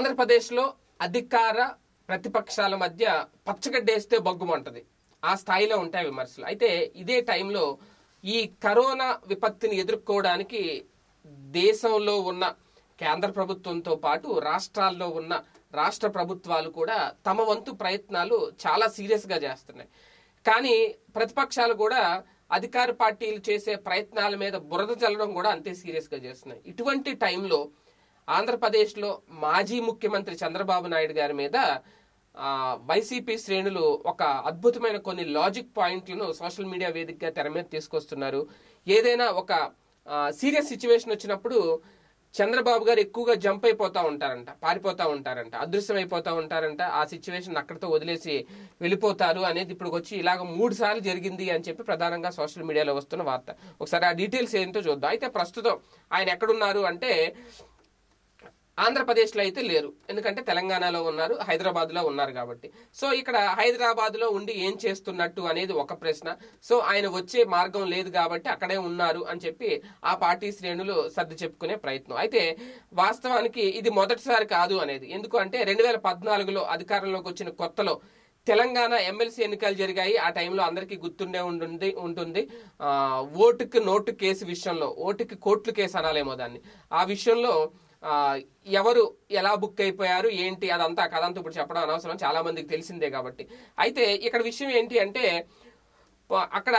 ఆంధ్రప్రదేశ్లో అధికార ప్రతిపక్షాల మధ్య పచ్చగడ్డేస్తే బొగ్గుమంటది ఆ స్థాయిలో ఉంటాయి విమర్శలు అయితే ఇదే టైంలో ఈ కరోనా విపత్తిని ఎదుర్కోవడానికి దేశంలో ఉన్న కేంద్ర ప్రభుత్వంతో పాటు రాష్ట్రాల్లో ఉన్న రాష్ట్ర ప్రభుత్వాలు కూడా తమ వంతు ప్రయత్నాలు చాలా సీరియస్ గా చేస్తున్నాయి కానీ ప్రతిపక్షాలు కూడా అధికార పార్టీలు చేసే ప్రయత్నాల మీద బురద చల్లడం కూడా అంతే సీరియస్ గా చేస్తున్నాయి ఇటువంటి టైంలో ఆంధ్రప్రదేశ్లో మాజీ ముఖ్యమంత్రి చంద్రబాబు నాయుడు గారి మీద ఆ, వైసీపీ శ్రేణులు ఒక అద్భుతమైన కొన్ని లాజిక్ పాయింట్లను సోషల్ మీడియా వేదికగా తెర మీద తీసుకొస్తున్నారు ఏదైనా ఒక సీరియస్ సిచ్యువేషన్ వచ్చినప్పుడు చంద్రబాబు గారు ఎక్కువగా జంప్ అయిపోతా ఉంటారంట పారిపోతా ఉంటారంట అదృశ్యం అయిపోతా ఉంటారంట ఆ సిచ్యువేషన్ అక్కడితో వదిలేసి వెళ్ళిపోతారు అనేది ఇప్పుడు వచ్చి ఇలాగ మూడు సార్లు జరిగింది అని చెప్పి ప్రధానంగా సోషల్ మీడియాలో వస్తున్న వార్త ఒకసారి ఆ డీటెయిల్స్ ఏంటో చూద్దాం అయితే ప్రస్తుతం ఆయన ఎక్కడున్నారు అంటే ఆంధ్రప్రదేశ్లో అయితే లేరు ఎందుకంటే తెలంగాణలో ఉన్నారు హైదరాబాద్ లో ఉన్నారు కాబట్టి సో ఇక్కడ హైదరాబాద్ లో ఉండి ఏం చేస్తున్నట్టు అనేది ఒక ప్రశ్న సో ఆయన వచ్చే మార్గం లేదు కాబట్టి అక్కడే ఉన్నారు అని చెప్పి ఆ పార్టీ శ్రేణులు సర్ది చెప్పుకునే ప్రయత్నం అయితే వాస్తవానికి ఇది మొదటిసారి కాదు అనేది ఎందుకు అంటే రెండు వేల పద్నాలుగులో అధికారంలోకి వచ్చిన కొత్తలో తెలంగాణ ఎమ్మెల్సీ ఎన్నికలు జరిగాయి ఆ టైంలో అందరికీ గుర్తుండే ఉంటుంది ఉంటుంది ఆ, ఓటుకి నోటు కేసు విషయంలో ఓటుకి కోట్లు కేసు అనాలేమో దాన్ని ఆ విషయంలో ఆ, ఎవరు ఎలా బుక్ అయిపోయారు ఏంటి అదంతా కథంతా ఇప్పుడు చెప్పడం అనవసరం చాలా మందికి తెలిసిందే కాబట్టి అయితే ఇక్కడ విషయం ఏంటి అంటే ప- అక్కడ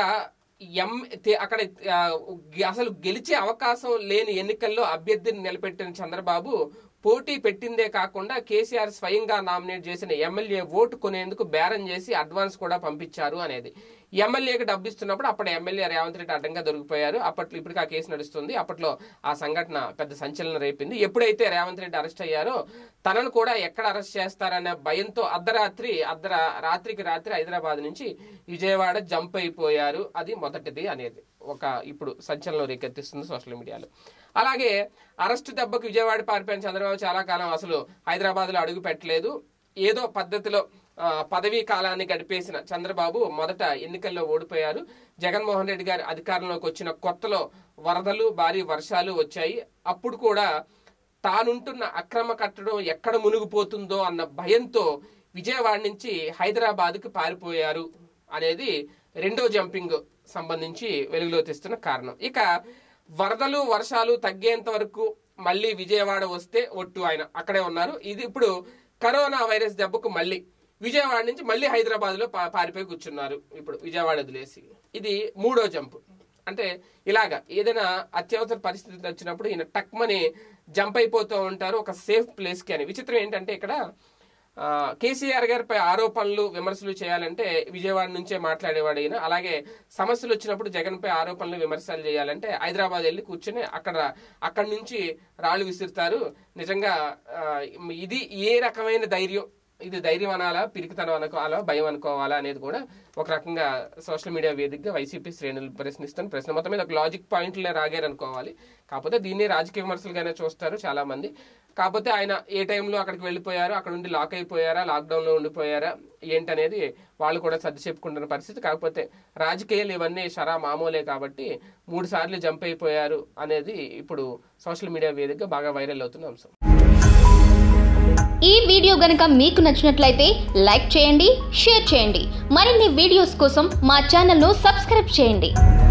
ఎం తే- అక్కడ ఆ, గె- అసలు గెలిచే అవకాశం లేని ఎన్నికల్లో అభ్యర్థిని నిలబెట్టిన చంద్రబాబు పోటీ పెట్టిందే కాకుండా కేసీఆర్ స్వయంగా నామినేట్ చేసిన ఎమ్మెల్యే ఓటు కొనేందుకు బేరం చేసి అడ్వాన్స్ కూడా పంపించారు అనేది ఎమ్మెల్యేకి డబ్బు ఇస్తున్నప్పుడు అప్పుడు ఎమ్మెల్యే రేవంత్ రెడ్డి అడ్డంగా దొరికిపోయారు అప్పట్లో ఇప్పటికి ఆ కేసు నడుస్తుంది అప్పట్లో ఆ సంఘటన పెద్ద సంచలనం రేపింది ఎప్పుడైతే రేవంత్ రెడ్డి అరెస్ట్ అయ్యారో తనను కూడా ఎక్కడ అరెస్ట్ చేస్తారనే భయంతో అర్ధరాత్రి అర్ధ రాత్రికి రాత్రి హైదరాబాద్ నుంచి విజయవాడ జంప్ అయిపోయారు అది మొదటిది అనేది ఒక ఇప్పుడు సంచలనం రేకెత్తిస్తుంది సోషల్ మీడియాలో అలాగే అరెస్ట్ దెబ్బకు విజయవాడ పారిపోయిన చంద్రబాబు చాలా కాలం అసలు హైదరాబాద్ లో అడుగు పెట్టలేదు ఏదో పద్ధతిలో ఆ, పదవీ కాలాన్ని గడిపేసిన చంద్రబాబు మొదట ఎన్నికల్లో ఓడిపోయారు జగన్మోహన్ రెడ్డి గారు అధికారంలోకి వచ్చిన కొత్తలో వరదలు భారీ వర్షాలు వచ్చాయి అప్పుడు కూడా తానుంటున్న అక్రమ కట్టడం ఎక్కడ మునిగిపోతుందో అన్న భయంతో విజయవాడ నుంచి హైదరాబాద్కు పారిపోయారు అనేది రెండో జంపింగ్ సంబంధించి వెలుగులో తెస్తున్న కారణం ఇక వరదలు వర్షాలు తగ్గేంత వరకు మళ్ళీ విజయవాడ వస్తే ఒట్టు ఆయన అక్కడే ఉన్నారు ఇది ఇప్పుడు కరోనా వైరస్ దెబ్బకు మళ్ళీ విజయవాడ నుంచి మళ్ళీ హైదరాబాద్ లో పా- పారిపోయి కూర్చున్నారు ఇప్పుడు విజయవాడ వదిలేసి ఇది మూడో జంప్ అంటే ఇలాగా ఏదైనా అత్యవసర పరిస్థితి వచ్చినప్పుడు ఈయన టక్మని జంప్ అయిపోతూ ఉంటారు ఒక సేఫ్ ప్లేస్ కి అని విచిత్రం ఏంటంటే ఇక్కడ ఆ, కేసీఆర్ గారిపై ఆరోపణలు విమర్శలు చేయాలంటే విజయవాడ నుంచే మాట్లాడేవాడు ఈయన అలాగే సమస్యలు వచ్చినప్పుడు జగన్ పై ఆరోపణలు విమర్శలు చేయాలంటే హైదరాబాద్ వెళ్ళి కూర్చొని అక్కడ అక్కడి నుంచి రాళ్ళు విసురుతారు నిజంగా ఆ, ఇది ఏ రకమైన ధైర్యం ఇది ధైర్యం అనాలా పిరికితనం అనుకోవాలా భయం అనుకోవాలా అనేది కూడా ఒక రకంగా సోషల్ మీడియా వేదికగా వైసీపీ శ్రేణులు ప్రశ్నిస్తున్న ప్రశ్న మొత్తం మీద ఒక లాజిక్ పాయింట్లే రాగారు అనుకోవాలి కాకపోతే దీన్ని రాజకీయ విమర్శలుగానే చూస్తారు చాలా మంది కాకపోతే ఆయన ఏ టైంలో అక్కడికి వెళ్ళిపోయారు అక్కడ ఉండి లాక్ అయిపోయారా లాక్డౌన్ లో ఉండిపోయారా ఏంటనేది వాళ్ళు కూడా సర్ది చెప్పుకుంటున్న పరిస్థితి కాకపోతే రాజకీయాలు ఇవన్నీ షరా మామూలే కాబట్టి మూడు సార్లు జంప్ అయిపోయారు అనేది ఇప్పుడు సోషల్ మీడియా వేదికగా బాగా వైరల్ అవుతున్న అంశం ఈ వీడియో గనుక మీకు నచ్చినట్లయితే లైక్ చేయండి షేర్ చేయండి మరిన్ని వీడియోస్ కోసం మా ఛానల్ను సబ్స్క్రైబ్ చేయండి